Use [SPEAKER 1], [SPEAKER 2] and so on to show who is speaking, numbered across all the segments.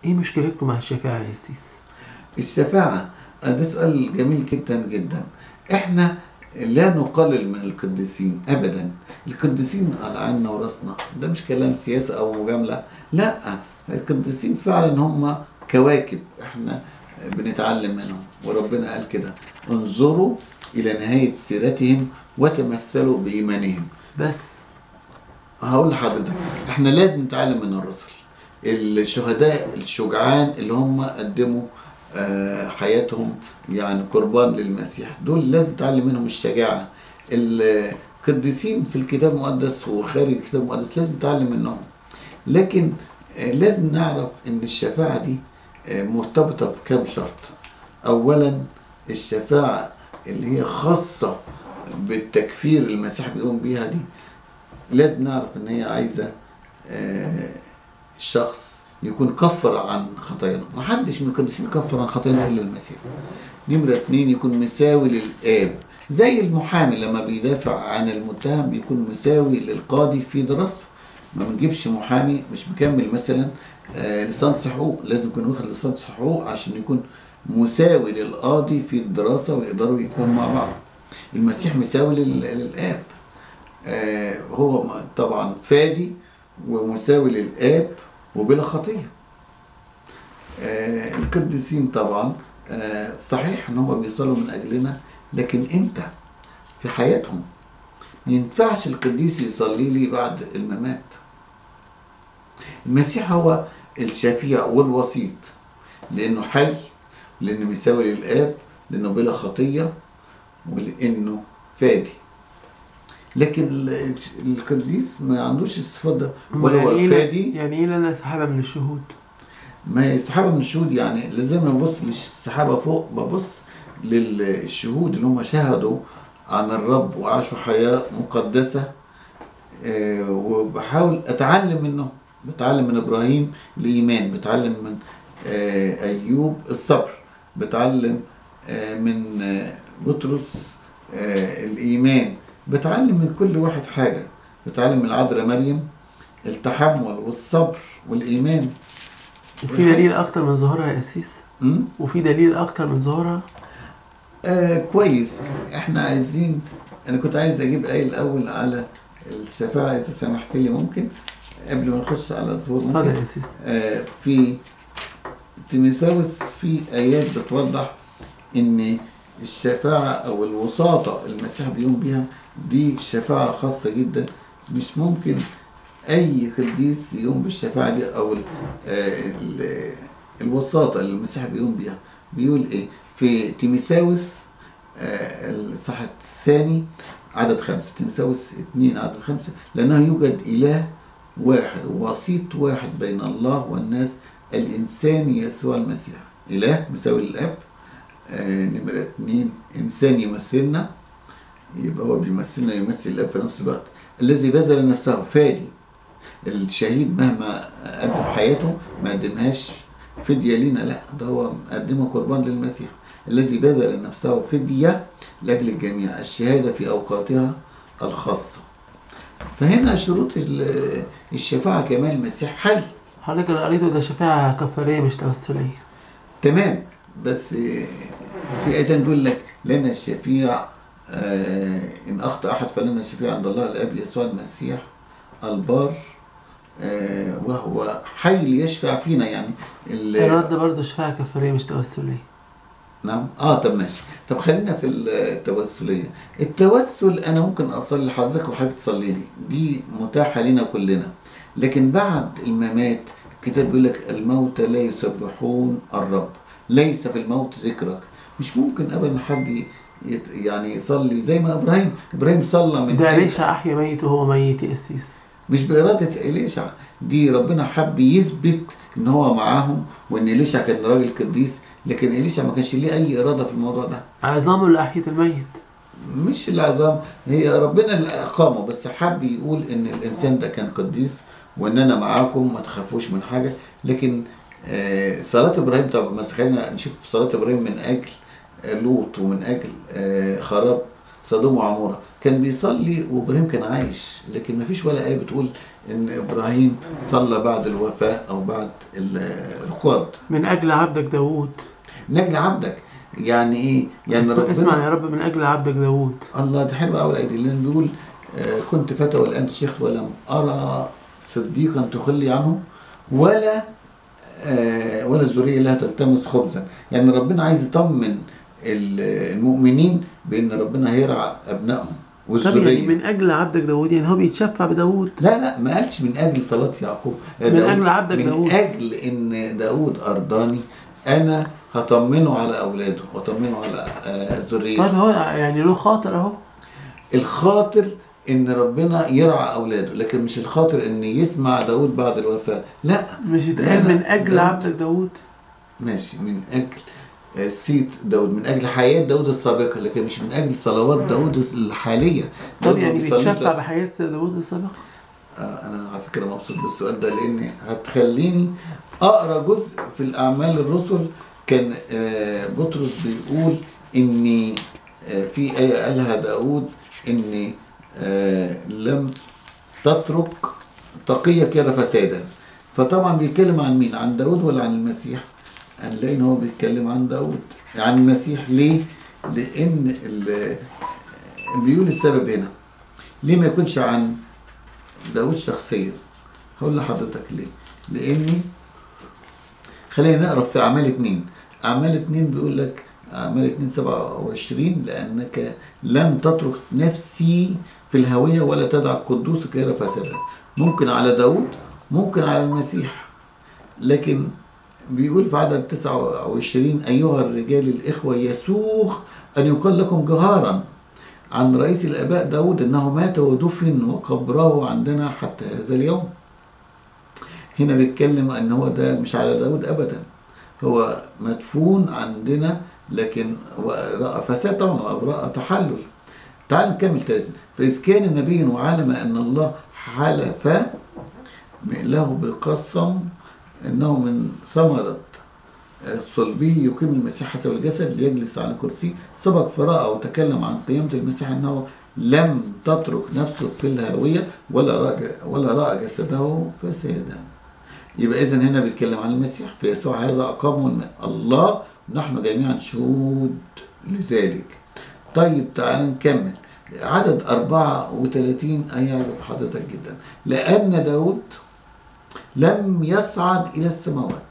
[SPEAKER 1] ايه مشكلتكم مع الشفاعة يا سيس؟
[SPEAKER 2] الشفاعة ده سؤال جميل جدا جدا احنا لا نقلل من القديسين ابدا القديسين على عيننا وراسنا ده مش كلام سياسة او مجاملة لا القديسين فعلا هم كواكب احنا بنتعلم منهم وربنا قال كده انظروا الى نهاية سيرتهم وتمثلوا بإيمانهم
[SPEAKER 1] بس
[SPEAKER 2] هقول لحضرتك احنا لازم نتعلم من الرسل الشهداء الشجعان اللي هم قدموا آه، حياتهم يعني قربان للمسيح دول لازم نتعلم منهم الشجاعة القديسين في الكتاب المقدس وخارج الكتاب المقدس لازم نتعلم منهم لكن آه، لازم نعرف ان الشفاعة دي آه، مرتبطة بكام شرط اولا الشفاعة اللي هي خاصة بالتكفير اللي المسيح بيقوم بيها دي لازم نعرف ان هي عايزة آه، شخص يكون كفر عن خطايانا ما حدش من القديسين كفر عن خطايانا الا المسيح نمرة اتنين يكون مساوي للآب زي المحامي لما بيدافع عن المتهم بيكون مساوي للقاضي في دراسته ما بنجيبش محامي مش مكمل مثلا آه، ليسانس حقوق لازم يكون واخد ليسانس حقوق عشان يكون مساوي للقاضي في الدراسة ويقدروا يتفاهموا مع بعض المسيح مساوي لل- للآب آه، هو م- طبعا فادي ومساوي للآب وبلا خطية آه، القديسين طبعا آه، صحيح ان هم بيصلوا من اجلنا لكن انت في حياتهم ما ينفعش القديس يصلي لي بعد الممات المسيح هو الشفيع والوسيط لانه حي لانه بيساوي للاب لانه بلا خطيه ولانه فادي لكن ال- القديس ما عندوش الصفات ده ولا هو
[SPEAKER 1] يعني إيه لا-
[SPEAKER 2] فادي
[SPEAKER 1] يعني ايه لنا سحابة من الشهود؟
[SPEAKER 2] ما هي السحابة من الشهود يعني لازم ابص للسحابة فوق ببص للشهود اللي هم شهدوا عن الرب وعاشوا حياة مقدسة آه، وبحاول اتعلم منهم بتعلم من ابراهيم الايمان بتعلم من آه، ايوب الصبر بتعلم آه، من آه، بطرس آه، الايمان بتعلم من كل واحد حاجة بتعلم من العذراء مريم التحمل والصبر والايمان
[SPEAKER 1] وفي دليل اكتر من ظهورها يا اسيس؟
[SPEAKER 2] م?
[SPEAKER 1] وفي دليل اكتر من ظهورها؟
[SPEAKER 2] آه كويس احنا عايزين انا كنت عايز اجيب ايه الاول على الشفاعة اذا سمحت لي ممكن قبل ما نخش على الظهور
[SPEAKER 1] اتفضل
[SPEAKER 2] ممكن
[SPEAKER 1] يا اسيس
[SPEAKER 2] آه في تيموثاوس في ايات بتوضح ان الشفاعة او الوساطة المسيح بيقوم بيها دي شفاعة خاصة جدا مش ممكن اي قديس يقوم بالشفاعة دي او ال آه ال الوساطة اللي المسيح بيقوم بيها بيقول ايه في تيموثاوس آه، الصح الثاني عدد خمسة تيموثاوس اثنين عدد خمسة لأنه يوجد إله واحد وسيط واحد بين الله والناس الإنسان يسوع المسيح إله مساوي للأب آه، نمرة اتنين إنسان يمثلنا يبقى هو بيمثلنا يمثل الأب في نفس الوقت الذي بذل نفسه فادي الشهيد مهما قدم حياته ما قدمهاش فدية لينا لا ده هو قدمها قربان للمسيح الذي بذل نفسه فدية لأجل الجميع الشهادة في أوقاتها الخاصة فهنا شروط ال- الشفاعة كمان المسيح حي
[SPEAKER 1] حضرتك اللي قريته ده شفاعة كفارية مش توسلية
[SPEAKER 2] تمام بس آه، في آية تانية تقول لك لنا الشفيع آه، إن أخطأ أحد فلنا الشفيع عند الله الآب يسوع المسيح البار آه، وهو حي ليشفع فينا يعني ال-
[SPEAKER 1] الرد برضه شفاعة كفارية مش توسلية
[SPEAKER 2] نعم اه طب ماشي طب خلينا في التوسليه التوسل انا ممكن اصلي لحضرتك وحضرتك تصلي لي دي متاحه لنا كلنا لكن بعد الممات الكتاب بيقول لك الموتى لا يسبحون الرب ليس في الموت ذكرك مش ممكن ابدا حد يت- يعني يصلي زي ما ابراهيم ابراهيم صلى من
[SPEAKER 1] ده
[SPEAKER 2] أجل-
[SPEAKER 1] ليش أحيا ميت وهو ميت يا أسيس
[SPEAKER 2] مش بإرادة إليشع دي ربنا حب يثبت إن هو معاهم وإن إليشع كان راجل قديس لكن إليشع ما كانش ليه أي إرادة في الموضوع ده
[SPEAKER 1] عظامه اللي أحيت الميت
[SPEAKER 2] مش العظام هي ربنا اللي أقامه بس حب يقول إن الإنسان ده كان قديس وإن أنا معاكم ما تخافوش من حاجة لكن آه، صلاة إبراهيم طب ما خلينا نشوف صلاة إبراهيم من أجل آه، لوط ومن أجل آه، خراب سدوم وعمورة كان بيصلي وابراهيم كان عايش لكن ما فيش ولا آية بتقول ان ابراهيم صلى بعد الوفاة او بعد الرقاد
[SPEAKER 1] من أجل عبدك داوود
[SPEAKER 2] نجل عبدك يعني ايه يعني
[SPEAKER 1] اس-
[SPEAKER 2] ربنا
[SPEAKER 1] اسمع يا رب من أجل عبدك داوود
[SPEAKER 2] الله دي حلوه قوي الايه دي لان بيقول آه، كنت فتى والان شيخ ولم ارى صديقا تخلي عنه ولا آه، ولا الذريه لها تلتمس خبزا يعني ربنا عايز يطمن ال- المؤمنين بان ربنا هيرعى ابنائهم
[SPEAKER 1] طب يعني
[SPEAKER 2] والذريه
[SPEAKER 1] من أجل عبدك داوود يعني هو بيتشفع بداوود
[SPEAKER 2] لا لا ما قالش من اجل صلاه يعقوب
[SPEAKER 1] من
[SPEAKER 2] داود-
[SPEAKER 1] أجل عبدك
[SPEAKER 2] من
[SPEAKER 1] داود.
[SPEAKER 2] اجل ان داود ارضاني انا هطمنه على اولاده واطمنه على آه، ذريته
[SPEAKER 1] طيب هو يعني له خاطر أهو
[SPEAKER 2] الخاطر ان ربنا يرعى اولاده لكن مش الخاطر ان يسمع داود بعد الوفاه لا
[SPEAKER 1] مش
[SPEAKER 2] لا،
[SPEAKER 1] يتقال
[SPEAKER 2] لا،
[SPEAKER 1] من أجل
[SPEAKER 2] داود.
[SPEAKER 1] عبدك داوود
[SPEAKER 2] ماشي من اجل آه، سيت داود من اجل حياه داود السابقه لكن مش من اجل صلوات داود الحاليه
[SPEAKER 1] طب
[SPEAKER 2] داود ما
[SPEAKER 1] يعني
[SPEAKER 2] بيصليش
[SPEAKER 1] بيتشفع
[SPEAKER 2] دلوقتي.
[SPEAKER 1] بحياة داوود السابقة
[SPEAKER 2] آه، انا على فكره مبسوط بالسؤال ده لان هتخليني اقرا جزء في الاعمال الرسل كان آه، بطرس بيقول ان آه، في ايه قالها داود ان آه، لم تترك تقيك يرى فسادا فطبعا بيتكلم عن مين عن داود ولا عن المسيح هنلاقي ان هو بيتكلم عن داود عن المسيح ليه لان ال- بيقول السبب هنا ليه ما يكونش عن داود شخصيا هقول لحضرتك ليه لاني خلينا نقرا في اعمال اتنين اعمال اتنين بيقول لك اعمال اتنين سبعة وعشرين لانك لن تترك نفسي في الهوية ولا تدع قدوسك يرى فسادا ممكن على داود ممكن على المسيح لكن بيقول في عدد 29 أيها الرجال الإخوة يسوغ أن يقال لكم جهارا عن رئيس الآباء داود أنه مات ودفن وقبره عندنا حتى هذا اليوم هنا بيتكلم أن هو ده مش على داود أبدا هو مدفون عندنا لكن هو رأى فساد طبعا ورأى تحلل تعال نكمل 30 فإذ كان نبيا وعلم أن الله حلف له بقسم انه من ثمرة صلبه يقيم المسيح حسب الجسد ليجلس على كرسي سبق فرأى وتكلم عن قيامة المسيح انه لم تترك نفسه في الهاوية ولا رأى ولا رأى جسده فسادا يبقى إذا هنا بيتكلم عن المسيح في يسوع هذا أقامه الم- الله نحن جميعا شهود لذلك طيب تعال نكمل عدد 34 آية يعجب حضرتك جدا لأن داود لم يصعد إلى السماوات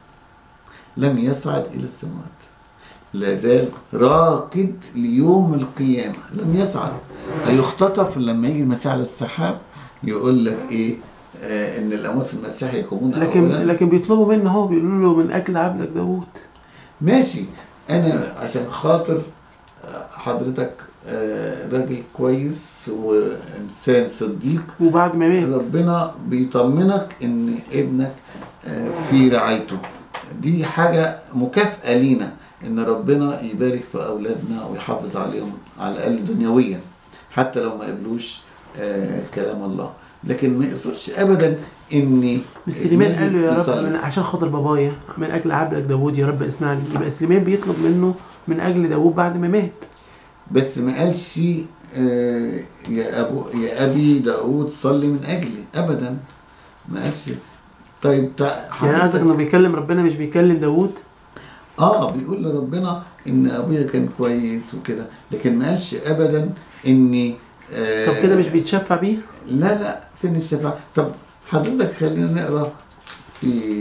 [SPEAKER 2] لم يصعد إلى السماوات لا زال راقد ليوم القيامة لم يصعد هيختطف لما يجي المسيح على السحاب يقول لك إيه آه إن الأموات في المسيح يقومون
[SPEAKER 1] لكن
[SPEAKER 2] أولا
[SPEAKER 1] لكن بيطلبوا منه هو بيقولوا له من أجل عبدك داوود
[SPEAKER 2] ماشي أنا عشان خاطر آه، حضرتك آه، راجل كويس وإنسان صديق
[SPEAKER 1] وبعد ما مات
[SPEAKER 2] ربنا بيطمنك ان ابنك آه، في رعايته دي حاجة مكافأة لينا ان ربنا يبارك في اولادنا ويحافظ عليهم على الاقل دنيويا حتى لو ما قبلوش آه، كلام الله لكن ما يقصدش ابدا ان
[SPEAKER 1] بس سليمان قال له يا رب
[SPEAKER 2] يصلي.
[SPEAKER 1] من عشان خاطر بابايا من اجل عبدك داوود يا رب اسمعني يبقى سليمان بيطلب منه من اجل داوود بعد ما مات
[SPEAKER 2] بس ما قالش آه، يا ابو يا ابي داود صلي من اجلي ابدا ما قالش طيب تع-
[SPEAKER 1] يعني قصدك انه بيكلم ربنا مش بيكلم داوود
[SPEAKER 2] اه بيقول لربنا ان ابويا كان كويس وكده لكن ما قالش ابدا اني آه
[SPEAKER 1] طب كده مش بيتشفع بيه
[SPEAKER 2] لا لا فين الشفاعة طب حضرتك خلينا نقرا في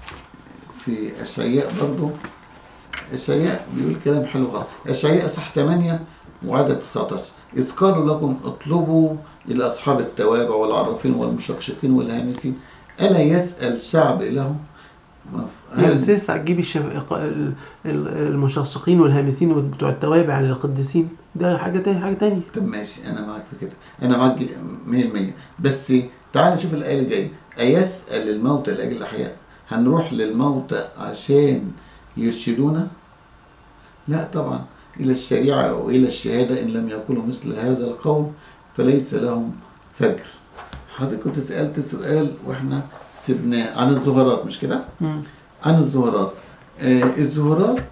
[SPEAKER 2] في اشعياء برضو اشعياء بيقول كلام حلو خالص اشعياء صح 8 وعدد 19 اذ قالوا لكم اطلبوا الى اصحاب التوابع والعرافين والمشقشقين والهامسين الا يسال شعب الههم ما-
[SPEAKER 1] لا بس لسه هتجيب الشف... ال- ال- المشقشقين والهامسين وبتوع التوابع للقديسين ده حاجه تاني حاجه تانية
[SPEAKER 2] طب ماشي انا معاك في كده انا معاك 100% بس تعال نشوف الايه اللي جايه ايسال الموتى لاجل الاحياء هنروح للموتى عشان يرشدونا لا طبعا الى الشريعه والى الشهاده ان لم يقولوا مثل هذا القول فليس لهم فجر حضرتك كنت سالت سؤال واحنا سبناه عن الظهورات مش كده
[SPEAKER 1] مم.
[SPEAKER 2] عن الظهورات آه الظهورات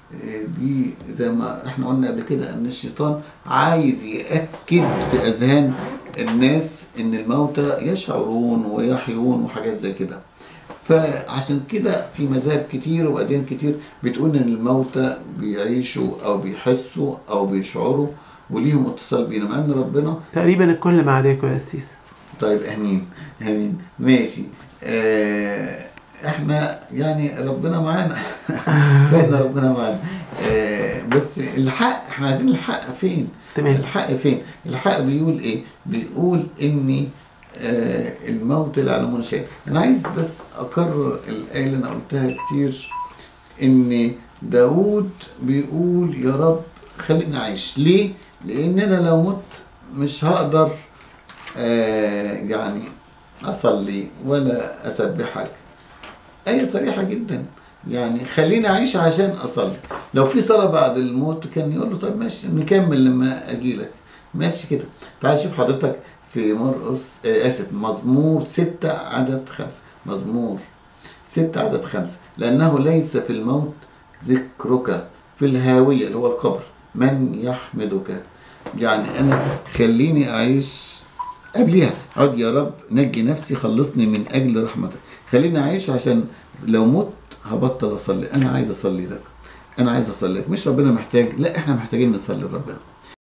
[SPEAKER 2] آه، دي زي ما احنا قلنا قبل كده ان الشيطان عايز يأكد في اذهان الناس ان الموتى يشعرون ويحيون وحاجات زي كده فعشان كده في مذاهب كتير وأديان كتير بتقول إن الموتى بيعيشوا أو بيحسوا أو بيشعروا وليهم اتصال بينا مع إن ربنا
[SPEAKER 1] تقريبا الكل ما عداكوا يا أسيس
[SPEAKER 2] طيب امين امين ماشي آه احنا يعني ربنا معانا فعلا ربنا معانا آه بس الحق احنا عايزين الحق فين
[SPEAKER 1] تمام.
[SPEAKER 2] الحق فين الحق بيقول ايه بيقول اني آه الموت لا يعلمون شيء انا عايز بس اكرر الايه اللي انا قلتها كتير ان داود بيقول يا رب خليني اعيش ليه لان انا لو مت مش هقدر آه يعني اصلي ولا اسبحك آية صريحة جدا يعني خليني أعيش عشان أصلي لو في صلاة بعد الموت كان يقول له طب ماشي نكمل لما أجي لك ما قالش كده تعال شوف حضرتك في مرقس آه، آسف مزمور ستة عدد خمسة مزمور ستة عدد خمسة لأنه ليس في الموت ذكرك في الهاوية اللي هو القبر من يحمدك يعني أنا خليني أعيش قبلها عد يا رب نجي نفسي خلصني من اجل رحمتك خليني اعيش عشان لو مت هبطل اصلي انا عايز اصلي لك انا عايز اصلي لك مش ربنا محتاج لا احنا محتاجين نصلي لربنا